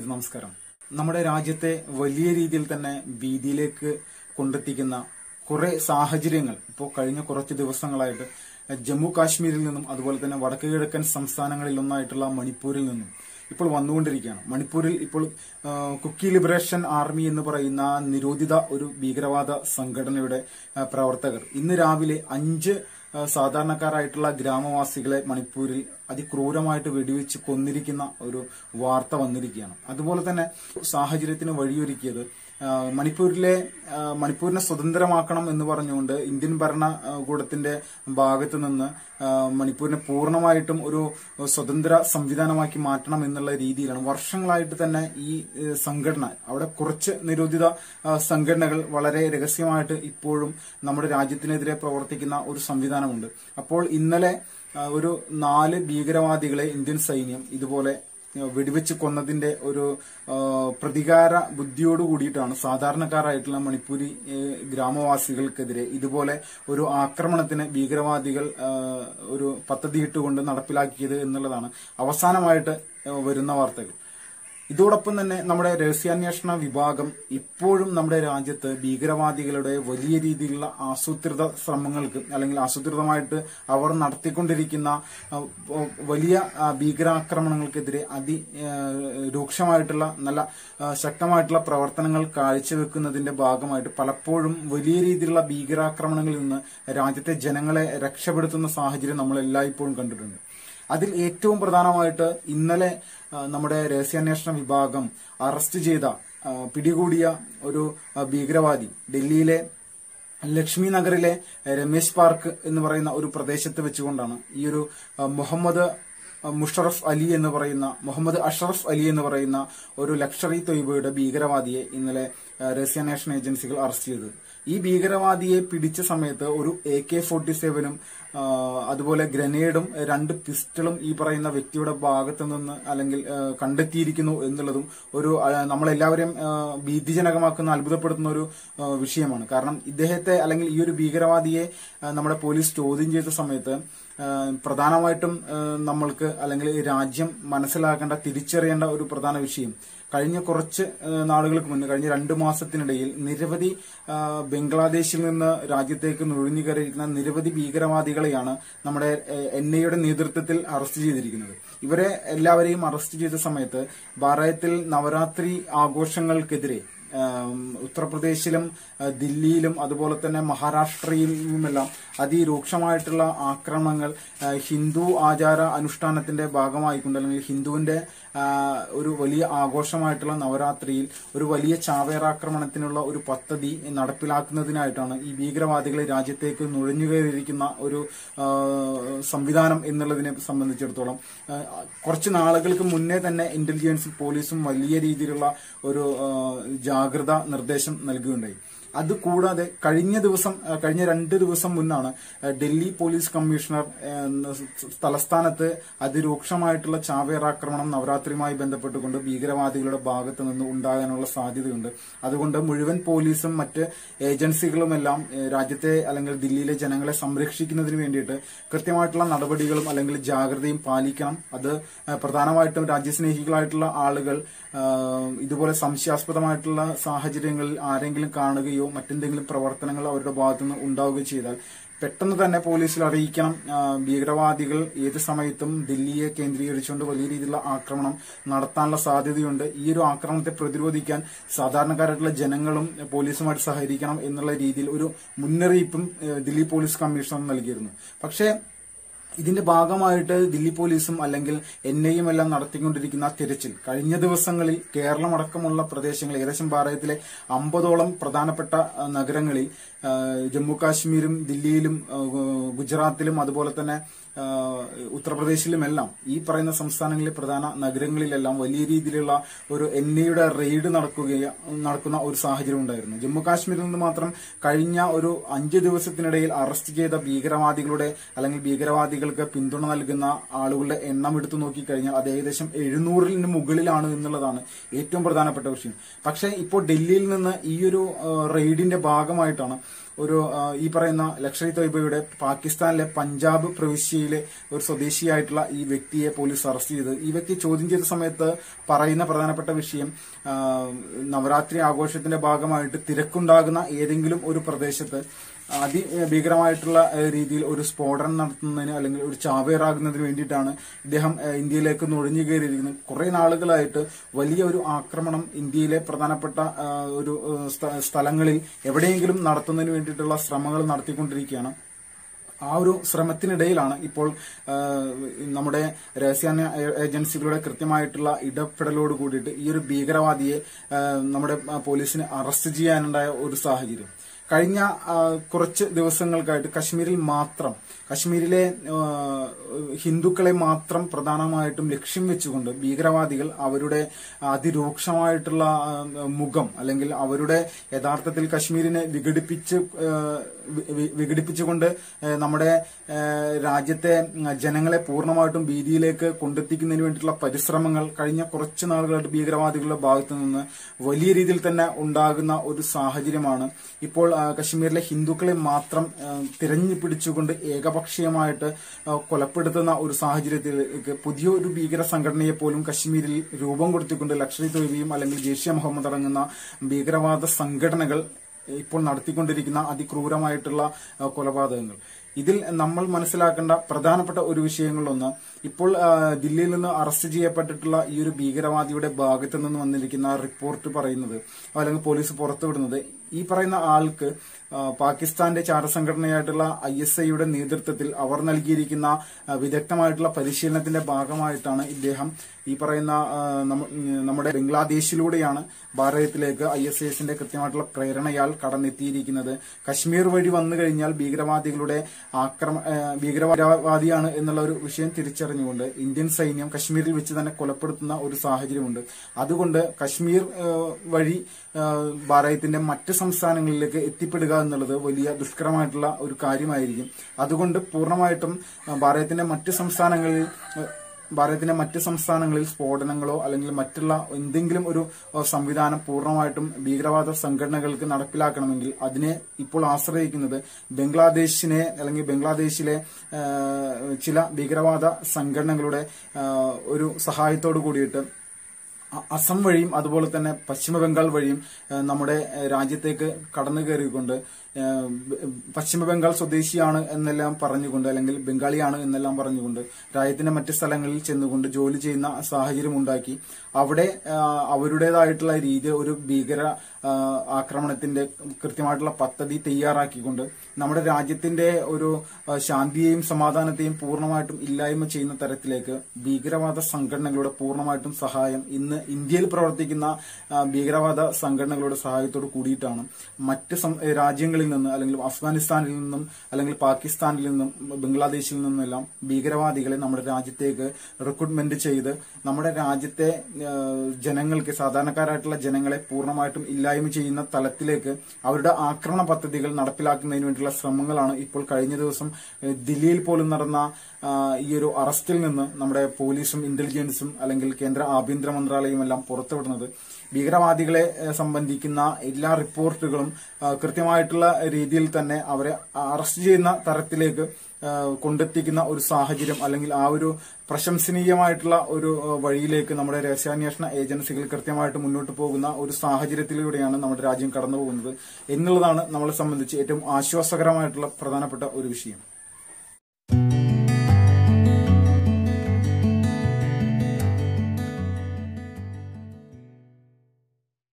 അമീത് നമസ്കാരം നമ്മുടെ രാജ്യത്തെ വലിയ രീതിയിൽ തന്നെ ഭീതിയിലേക്ക് കൊണ്ടെത്തിക്കുന്ന കുറെ സാഹചര്യങ്ങൾ ഇപ്പോൾ കഴിഞ്ഞ കുറച്ച് ദിവസങ്ങളായിട്ട് ജമ്മു കാശ്മീരിൽ നിന്നും അതുപോലെ തന്നെ വടക്ക് കിഴക്കൻ സംസ്ഥാനങ്ങളിൽ ഒന്നായിട്ടുള്ള മണിപ്പൂരിൽ നിന്നും ഇപ്പോൾ വന്നുകൊണ്ടിരിക്കുകയാണ് മണിപ്പൂരിൽ ഇപ്പോൾ ആ, കുക്കി ലിബറേഷൻ ആർമി എന്ന് പറയുന്ന നിരോധിത ഒരു ഭീകരവാദ സംഘടനയുടെ ആ, പ്രവർത്തകർ ഇന്ന് രാവിലെ അഞ്ച് ആ, സാധാരണക്കാരായിട്ടുള്ള ഗ്രാമവാസികളെ മണിപ്പൂരിൽ അതിക്രൂരമായിട്ട് വെടിവെച്ച് കൊന്നിരിക്കുന്ന ഒരു വാർത്ത വന്നിരിക്കുകയാണ് അതുപോലെ തന്നെ സാഹചര്യത്തിന് വഴിയൊരുക്കിയത് ആ, മണിപ്പൂരിലെ ആ, മണിപ്പൂരിനെ സ്വതന്ത്രമാക്കണം എന്ന് പറഞ്ഞുകൊണ്ട് ഇന്ത്യൻ ഭരണകൂടത്തിന്റെ ഭാഗത്ത് നിന്ന് ആ, മണിപ്പൂരിനെ പൂർണ്ണമായിട്ടും ഒരു സ്വതന്ത്ര സംവിധാനമാക്കി മാറ്റണം എന്നുള്ള രീതിയിലാണ് വർഷങ്ങളായിട്ട് തന്നെ ഈ ഏ, സംഘടന അവിടെ കുറച്ച് നിരോധിത ആ, സംഘടനകൾ വളരെ രഹസ്യമായിട്ട് ഇപ്പോഴും നമ്മുടെ രാജ്യത്തിനെതിരെ പ്രവർത്തിക്കുന്ന ഒരു സംവിധാനമുണ്ട് അപ്പോൾ ഇന്നലെ ആ, ഒരു നാല് ഭീകരവാദികളെ ഇന്ത്യൻ സൈന്യം ഇതുപോലെ വെടിവെച്ച് കൊന്നതിന്റെ ഒരു ആ, പ്രതികാര ബുദ്ധിയോട് കൂടിയിട്ടാണ് സാധാരണക്കാരായിട്ടുള്ള മണിപ്പൂരി ഏ, ഗ്രാമവാസികൾക്കെതിരെ ഇതുപോലെ ഒരു ആക്രമണത്തിന് ഭീകരവാദികൾ ആ, ഒരു പദ്ധതിയിട്ടുകൊണ്ട് നടപ്പിലാക്കിയത് എന്നുള്ളതാണ് അവസാനമായിട്ട് ആ, വരുന്ന വാർത്തകൾ ഇതോടൊപ്പം തന്നെ നമ്മുടെ രഹസ്യാന്വേഷണ വിഭാഗം ഇപ്പോഴും നമ്മുടെ രാജ്യത്ത് ഭീകരവാദികളുടെ വലിയ രീതിയിലുള്ള ആസൂത്രിത ശ്രമങ്ങൾക്ക് അല്ലെങ്കിൽ ആസൂത്രിതമായിട്ട് അവർ നടത്തിക്കൊണ്ടിരിക്കുന്ന ആ, വലിയ ആ, ഭീകരാക്രമണങ്ങൾക്കെതിരെ അതി ആ, രൂക്ഷമായിട്ടുള്ള നല്ല ആ, ശക്തമായിട്ടുള്ള പ്രവർത്തനങ്ങൾ കാഴ്ചവെക്കുന്നതിന്റെ ഭാഗമായിട്ട് പലപ്പോഴും വലിയ രീതിയിലുള്ള ഭീകരാക്രമണങ്ങളിൽ നിന്ന് രാജ്യത്തെ ജനങ്ങളെ രക്ഷപ്പെടുത്തുന്ന സാഹചര്യം നമ്മൾ എല്ലായ്പ്പോഴും കണ്ടിട്ടുണ്ട് അതിൽ ഏറ്റവും പ്രധാനമായിട്ട് ഇന്നലെ ആ, നമ്മുടെ രഹസ്യാന്വേഷണ വിഭാഗം അറസ്റ്റ് ചെയ്ത ആ, പിടികൂടിയ ഒരു ആ, ഭീകരവാദി ഡൽഹിയിലെ ലക്ഷ്മി നഗറിലെ രമേശ് പാർക്ക് എന്ന് പറയുന്ന ഒരു പ്രദേശത്ത് വെച്ചുകൊണ്ടാണ് ഈ ഒരു ആ, മുഹമ്മദ് മുഷറഫ് അലി എന്ന് പറയുന്ന മുഹമ്മദ് അഷറഫ് അലി എന്ന് പറയുന്ന ഒരു ലക്ഷറി തൊയ്ബയുടെ ഭീകരവാദിയെ ഇന്നലെ ആ, രഹസ്യാന്വേഷണ ഏജൻസികൾ അറസ്റ്റ് ചെയ്തത് ഈ ഭീകരവാദിയെ പിടിച്ച സമയത്ത് ഒരു എ കെ ഫോർട്ടി സെവനും അതുപോലെ ഗ്രനേഡും രണ്ട് പിസ്റ്റളും ഈ പറയുന്ന വ്യക്തിയുടെ ഭാഗത്ത് നിന്ന് അല്ലെങ്കിൽ ആ, കണ്ടെത്തിയിരിക്കുന്നു എന്നുള്ളതും ഒരു ആ, നമ്മളെല്ലാവരെയും ആ, ഭീതിജനകമാക്കുന്ന അത്ഭുതപ്പെടുത്തുന്ന ഒരു ആ, വിഷയമാണ് കാരണം ഇദ്ദേഹത്തെ അല്ലെങ്കിൽ ഈ ഒരു ഭീകരവാദിയെ ആ, നമ്മുടെ പോലീസ് ചോദ്യം ചെയ്ത സമയത്ത് ആ, പ്രധാനമായിട്ടും ആ, നമ്മൾക്ക് അല്ലെങ്കിൽ ഈ രാജ്യം മനസ്സിലാക്കേണ്ട തിരിച്ചറിയേണ്ട ഒരു പ്രധാന വിഷയം കഴിഞ്ഞ കുറച്ച് ആ, നാളുകൾക്ക് മുന്നേ കഴിഞ്ഞ രണ്ടു മാസത്തിനിടയിൽ നിരവധി ആ, ബംഗ്ലാദേശിൽ നിന്ന് രാജ്യത്തേക്ക് നുഴഞ്ഞു കയറിയിരിക്കുന്ന നിരവധി ഭീകരവാദികളെയാണ് നമ്മുടെ എൻ ഐയുടെ നേതൃത്വത്തിൽ അറസ്റ്റ് ചെയ്തിരിക്കുന്നത് ഇവരെ എല്ലാവരെയും അറസ്റ്റ് ചെയ്ത സമയത്ത് ബാറായത്തിൽ നവരാത്രി ആഘോഷങ്ങൾക്കെതിരെ ആം, ഉത്തർപ്രദേശിലും ആ, ദില്ലിയിലും അതുപോലെ തന്നെ മഹാരാഷ്ട്രയിലുമെല്ലാം അതിരൂക്ഷമായിട്ടുള്ള ആക്രമണങ്ങൾ ആ, ഹിന്ദു ആചാര അനുഷ്ഠാനത്തിന്റെ ഭാഗമായിക്കൊണ്ട് അല്ലെങ്കിൽ ഹിന്ദുവിന്റെ ആ, ഒരു വലിയ ആഘോഷമായിട്ടുള്ള നവരാത്രിയിൽ ഒരു വലിയ ചാവേറാക്രമണത്തിനുള്ള ഒരു പദ്ധതി നടപ്പിലാക്കുന്നതിനായിട്ടാണ് ഈ ഭീകരവാദികൾ രാജ്യത്തേക്ക് നുഴഞ്ഞുകയറിയിരിക്കുന്ന ഒരു ആ, സംവിധാനം എന്നുള്ളതിനെ സംബന്ധിച്ചിടത്തോളം ആ, കുറച്ച് നാളുകൾക്ക് മുന്നേ തന്നെ ഇന്റലിജൻസ് പോലീസും വലിയ രീതിയിലുള്ള ഒരു ആ, ജാഗ്രത നിർദ്ദേശം നൽകുകയുണ്ടായി അതുകൂടാതെ കഴിഞ്ഞ ദിവസം ആ, കഴിഞ്ഞ രണ്ട് ദിവസം മുന്നാണ് ആ, ഡൽഹി പോലീസ് കമ്മീഷണർ ആ, തലസ്ഥാനത്ത് അതിരൂക്ഷമായിട്ടുള്ള ചാവേറാക്രമണം നവരാത്രിയുമായി ബന്ധപ്പെട്ടുകൊണ്ട് ഭീകരവാദികളുടെ ഭാഗത്ത് നിന്ന് ഉണ്ടാകാനുള്ള സാധ്യതയുണ്ട് അതുകൊണ്ട് മുഴുവൻ പോലീസും മറ്റ് ഏജൻസികളുമെല്ലാം ആ, രാജ്യത്തെ അല്ലെങ്കിൽ ദില്ലിയിലെ ജനങ്ങളെ സംരക്ഷിക്കുന്നതിന് വേണ്ടിയിട്ട് കൃത്യമായിട്ടുള്ള നടപടികളും അല്ലെങ്കിൽ ജാഗ്രതയും പാലിക്കണം അത് ആ, പ്രധാനമായിട്ടും രാജ്യസ്നേഹികളായിട്ടുള്ള ആളുകൾ ആ, ഇതുപോലെ സംശയാസ്പദമായിട്ടുള്ള സാഹചര്യങ്ങളിൽ ആരെങ്കിലും കാണുകയോ മറ്റെന്തെങ്കിലും പ്രവർത്തനങ്ങൾ അവരുടെ ഭാഗത്തുനിന്ന് ഉണ്ടാവുകയോ ചെയ്താൽ പെട്ടെന്ന് തന്നെ പോലീസിൽ അറിയിക്കണം ആ, ഭീകരവാദികൾ ഏത് സമയത്തും ദില്ലിയെ കേന്ദ്രീകരിച്ചുകൊണ്ട് വലിയ രീതിയിലുള്ള ആക്രമണം നടത്താനുള്ള സാധ്യതയുണ്ട് ഈ ഒരു ആക്രമണത്തെ പ്രതിരോധിക്കാൻ സാധാരണക്കാരായിട്ടുള്ള ജനങ്ങളും പോലീസുമായിട്ട് സഹകരിക്കണം എന്നുള്ള രീതിയിൽ ഒരു മുന്നറിയിപ്പും ഏ, ദില്ലി പോലീസ് കമ്മീഷണർ നൽകിയിരുന്നു പക്ഷേ ഇതിന്റെ ഭാഗമായിട്ട് ദില്ലി പോലീസും അല്ലെങ്കിൽ എൻ ഐയും എല്ലാം നടത്തിക്കൊണ്ടിരിക്കുന്ന തിരച്ചിൽ കഴിഞ്ഞ ദിവസങ്ങളിൽ കേരളമടക്കമുള്ള പ്രദേശങ്ങൾ ഏകദേശം ഭാരതത്തിലെ അമ്പതോളം പ്രധാനപ്പെട്ട ആ, നഗരങ്ങളിൽ ആ, ജമ്മു കാശ്മീരും ദില്ലിയിലും ആ, ഗുജറാത്തിലും അതുപോലെ തന്നെ ആ, ഉത്തർപ്രദേശിലുമെല്ലാം ഈ പറയുന്ന സംസ്ഥാനങ്ങളിലെ പ്രധാന നഗരങ്ങളിലെല്ലാം വലിയ രീതിയിലുള്ള ഒരു എൻ ഐയുടെ റെയ്ഡ് നടക്കുകയ നടക്കുന്ന ഒരു സാഹചര്യം ഉണ്ടായിരുന്നു ജമ്മു കാശ്മീരിൽ നിന്ന് മാത്രം കഴിഞ്ഞ ഒരു അഞ്ച് ദിവസത്തിനിടയിൽ അറസ്റ്റ് ചെയ്ത ഭീകരവാദികളുടെ അല്ലെങ്കിൽ ഭീകരവാദികൾക്ക് പിന്തുണ നൽകുന്ന ആളുകളുടെ എണ്ണം എടുത്തു നോക്കിക്കഴിഞ്ഞാൽ അത് ഏകദേശം എഴുന്നൂറിന് മുകളിലാണ് എന്നുള്ളതാണ് ഏറ്റവും പ്രധാനപ്പെട്ട വിഷയം പക്ഷേ ഇപ്പോൾ ഡൽഹിയിൽ നിന്ന് ഈ ഒരു ആ, റെയ്ഡിന്റെ ഭാഗമായിട്ടാണ് ഒരു ആ, ഈ പറയുന്ന ലക്ഷറി തൊയ്ബയുടെ പാകിസ്ഥാനിലെ പഞ്ചാബ് പ്രവിശ്യയിലെ ഒരു സ്വദേശിയായിട്ടുള്ള ഈ വ്യക്തിയെ പോലീസ് അറസ്റ്റ് ചെയ്ത് ഈ വ്യക്തി ചോദ്യം ചെയ്ത സമയത്ത് പറയുന്ന പ്രധാനപ്പെട്ട വിഷയം ആ, നവരാത്രി ആഘോഷത്തിന്റെ ഭാഗമായിട്ട് തിരക്കുണ്ടാകുന്ന ഏതെങ്കിലും ഒരു പ്രദേശത്ത് അതിഭീകരമായിട്ടുള്ള ഏഹ്, രീതിയിൽ ഒരു സ്ഫോടനം നടത്തുന്നതിന് അല്ലെങ്കിൽ ഒരു ചാവേറാകുന്നതിന് വേണ്ടിയിട്ടാണ് ഇദ്ദേഹം ഏഹ്, ഇന്ത്യയിലേക്ക് നുഴഞ്ഞു കയറിയിരിക്കുന്നത് കുറെ നാളുകളായിട്ട് വലിയ ഒരു ആക്രമണം ഇന്ത്യയിലെ പ്രധാനപ്പെട്ട ആ, ഒരു ഏഹ്, സ്ഥ- സ്ഥലങ്ങളിൽ എവിടെയെങ്കിലും നടത്തുന്നതിന് വേണ്ടിയിട്ടുള്ള ശ്രമങ്ങൾ നടത്തിക്കൊണ്ടിരിക്കുകയാണ് ആ ഒരു ശ്രമത്തിനിടയിലാണ് ഇപ്പോൾ ആ, നമ്മുടെ രഹസ്യാന്വേഷണ ഏ- ഏജൻസികളുടെ കൃത്യമായിട്ടുള്ള ഇടപെടലോട് കൂടിയിട്ട് ഈ ഒരു ഭീകരവാദിയെ ആ, നമ്മുടെ ആ, പോലീസിന് അറസ്റ്റ് ചെയ്യാനുണ്ടായ ഒരു സാഹചര്യം കഴിഞ്ഞ ആ, കുറച്ച് ദിവസങ്ങൾക്കായിട്ട് കശ്മീരിൽ മാത്രം കശ്മീരിലെ ആ, ഹിന്ദുക്കളെ മാത്രം പ്രധാനമായിട്ടും ലക്ഷ്യം വെച്ചുകൊണ്ട് ഭീകരവാദികൾ അവരുടെ അതിരൂക്ഷമായിട്ടുള്ള ആ, മുഖം അല്ലെങ്കിൽ അവരുടെ യഥാർത്ഥത്തിൽ കശ്മീരിനെ വിഘടിപ്പിച്ച് ആ, വി- വി- വിഘടിപ്പിച്ചുകൊണ്ട് ആ, നമ്മുടെ ആ, രാജ്യത്തെ ജനങ്ങളെ പൂർണ്ണമായിട്ടും ഭീതിയിലേക്ക് കൊണ്ടെത്തിക്കുന്നതിന് വേണ്ടിയിട്ടുള്ള പരിശ്രമങ്ങൾ കഴിഞ്ഞ കുറച്ച് നാളുകളായിട്ട് ഭീകരവാദികളുടെ ഭാഗത്തു നിന്ന് വലിയ രീതിയിൽ തന്നെ ഉണ്ടാകുന്ന ഒരു സാഹചര്യമാണ് ഇപ്പോൾ ആ, കശ്മീരിലെ ഹിന്ദുക്കളെ മാത്രം ആ, തിരഞ്ഞു പിടിച്ചുകൊണ്ട് ഏകപക്ഷീയമായിട്ട് ആ, കൊലപ്പെടുത്തുന്ന ഒരു സാഹചര്യത്തിലേക്ക് പുതിയ ഒരു ഭീകര സംഘടനയെ പോലും കശ്മീരിൽ രൂപം കൊടുത്തിക്കൊണ്ട് ലഷ്കർ ഇ തൊയ്ബയും അല്ലെങ്കിൽ ജെയ്ഷെ മുഹമ്മദ് അടങ്ങുന്ന ഭീകരവാദ സംഘടനകൾ ഇപ്പോൾ നടത്തിക്കൊണ്ടിരിക്കുന്ന അതിക്രൂരമായിട്ടുള്ള ആ, കൊലപാതകങ്ങൾ ഇതിൽ നമ്മൾ മനസ്സിലാക്കേണ്ട പ്രധാനപ്പെട്ട ഒരു വിഷയങ്ങളിലൊന്ന് ഇപ്പോൾ ആ, ദില്ലിയിൽ നിന്ന് അറസ്റ്റ് ചെയ്യപ്പെട്ടിട്ടുള്ള ഈ ഒരു ഭീകരവാദിയുടെ ഭാഗത്തു നിന്ന് വന്നിരിക്കുന്ന റിപ്പോർട്ട് പറയുന്നത് അല്ലെങ്കിൽ പോലീസ് പുറത്തുവിടുന്നത് ഈ പറയുന്ന ആൾക്ക് ആ, പാകിസ്ഥാന്റെ ചാരസംഘടനയായിട്ടുള്ള ഐ എസ് ഐയുടെ നേതൃത്വത്തിൽ അവർ നൽകിയിരിക്കുന്ന ആ, വിദഗ്ധമായിട്ടുള്ള പരിശീലനത്തിന്റെ ഭാഗമായിട്ടാണ് ഇദ്ദേഹം ഈ പറയുന്ന ആ, നമ്മ- ഉം, നമ്മുടെ ബംഗ്ലാദേശിലൂടെയാണ് ഭാരതത്തിലേക്ക് ഐ എസ് എസിന്റെ കൃത്യമായിട്ടുള്ള പ്രേരണയാൽ കടന്നെത്തിയിരിക്കുന്നത് കശ്മീർ വഴി വന്നു കഴിഞ്ഞാൽ ഭീകരവാദികളുടെ ആക്രമ ആ, ഭീകരവാദിയാണ് എന്നുള്ള ഒരു വിഷയം തിരിച്ചറിഞ്ഞുകൊണ്ട് ഇന്ത്യൻ സൈന്യം കശ്മീരിൽ വെച്ച് തന്നെ കൊലപ്പെടുത്തുന്ന ഒരു സാഹചര്യമുണ്ട് അതുകൊണ്ട് കശ്മീർ ആ, വഴി ആ, ഭാരതത്തിന്റെ മറ്റ് സംസ്ഥാനങ്ങളിലേക്ക് എത്തിപ്പെടുക എന്നുള്ളത് വലിയ ദുഷ്കരമായിട്ടുള്ള ഒരു കാര്യമായിരിക്കും അതുകൊണ്ട് പൂർണ്ണമായിട്ടും ആ, ഭാരതത്തിന്റെ മറ്റ് സംസ്ഥാനങ്ങളിൽ ആ, ഭാരതത്തിന്റെ മറ്റ് സംസ്ഥാനങ്ങളിൽ സ്ഫോടനങ്ങളോ അല്ലെങ്കിൽ മറ്റുള്ള എന്തെങ്കിലും ഒരു ആ, സംവിധാനം പൂർണ്ണമായിട്ടും ഭീകരവാദ സംഘടനകൾക്ക് നടപ്പിലാക്കണമെങ്കിൽ അതിനെ ഇപ്പോൾ ആശ്രയിക്കുന്നത് ബംഗ്ലാദേശിനെ അല്ലെങ്കിൽ ബംഗ്ലാദേശിലെ ആ, ചില ഭീകരവാദ സംഘടനകളുടെ ആ, ഒരു സഹായത്തോടു കൂടിയിട്ട് അ- അസം വഴിയും അതുപോലെ തന്നെ പശ്ചിമ ബംഗാൾ വഴിയും ഏഹ്, നമ്മുടെ ഏഹ്, രാജ്യത്തേക്ക് കടന്നു കയറിക്കൊണ്ട് ഏഹ്, ബ- പശ്ചിമ ബംഗാൾ സ്വദേശിയാണ് എന്നെല്ലാം പറഞ്ഞുകൊണ്ട് അല്ലെങ്കിൽ ബംഗാളിയാണ് എന്നെല്ലാം പറഞ്ഞുകൊണ്ട് രാജ്യത്തിന്റെ മറ്റ് സ്ഥലങ്ങളിൽ ചെന്നുകൊണ്ട് ജോലി ചെയ്യുന്ന സാഹചര്യം ഉണ്ടാക്കി അവിടെ ആഹ്, അവരുടേതായിട്ടുള്ള രീതി ഒരു ഭീകര ആഹ്, ആക്രമണത്തിന്റെ കൃത്യമായിട്ടുള്ള പദ്ധതി തയ്യാറാക്കിക്കൊണ്ട് നമ്മുടെ രാജ്യത്തിന്റെ ഒരു ആഹ്, ശാന്തിയെയും സമാധാനത്തെയും പൂർണ്ണമായിട്ടും ഇല്ലായ്മ ചെയ്യുന്ന തരത്തിലേക്ക് ഭീകരവാദ സംഘടനകളുടെ പൂർണ്ണമായിട്ടും സഹായം ഇന്ന് ഇന്ത്യയിൽ പ്രവർത്തിക്കുന്ന ആ, ഭീകരവാദ സംഘടനകളുടെ സഹായത്തോട് കൂടിയിട്ടാണ് മറ്റ് സം- രാജ്യങ്ങളിൽ നിന്ന് അല്ലെങ്കിൽ അഫ്ഗാനിസ്ഥാനിൽ നിന്നും അല്ലെങ്കിൽ പാകിസ്ഥാനിൽ നിന്നും ബംഗ്ലാദേശിൽ നിന്നെല്ലാം ഭീകരവാദികളെ നമ്മുടെ രാജ്യത്തേക്ക് റിക്രൂട്ട്മെന്റ് ചെയ്ത് നമ്മുടെ രാജ്യത്തെ ആ, ജനങ്ങൾക്ക് സാധാരണക്കാരായിട്ടുള്ള ജനങ്ങളെ പൂർണ്ണമായിട്ടും ഇല്ലായ്മ ചെയ്യുന്ന തലത്തിലേക്ക് അവരുടെ ആക്രമണ പദ്ധതികൾ നടപ്പിലാക്കുന്നതിന് വേണ്ടിയുള്ള ശ്രമങ്ങളാണ് ഇപ്പോൾ കഴിഞ്ഞ ദിവസം ഏഹ്, ദില്ലിയിൽ പോലും നടന്ന ആ, ഈ ഒരു അറസ്റ്റിൽ നിന്ന് നമ്മുടെ പോലീസും ഇന്റലിജൻസും അല്ലെങ്കിൽ കേന്ദ്ര ആഭ്യന്തര മന്ത്രാലയവും എല്ലാം പുറത്തുവിടുന്നത് ഭീകരവാദികളെ ഏഹ്, സംബന്ധിക്കുന്ന എല്ലാ റിപ്പോർട്ടുകളും ആ, കൃത്യമായിട്ടുള്ള രീതിയിൽ തന്നെ അവരെ അറസ്റ്റ് ചെയ്യുന്ന തരത്തിലേക്ക് ആ, കൊണ്ടെത്തിക്കുന്ന ഒരു സാഹചര്യം അല്ലെങ്കിൽ ആ ഒരു പ്രശംസനീയമായിട്ടുള്ള ഒരു ആ, വഴിയിലേക്ക് നമ്മുടെ രഹസ്യാന്വേഷണ ഏജൻസികൾ കൃത്യമായിട്ട് മുന്നോട്ട് പോകുന്ന ഒരു സാഹചര്യത്തിലൂടെയാണ് നമ്മുടെ രാജ്യം കടന്നു പോകുന്നത് എന്നുള്ളതാണ് നമ്മളെ സംബന്ധിച്ച് ഏറ്റവും ആശ്വാസകരമായിട്ടുള്ള പ്രധാനപ്പെട്ട ഒരു വിഷയം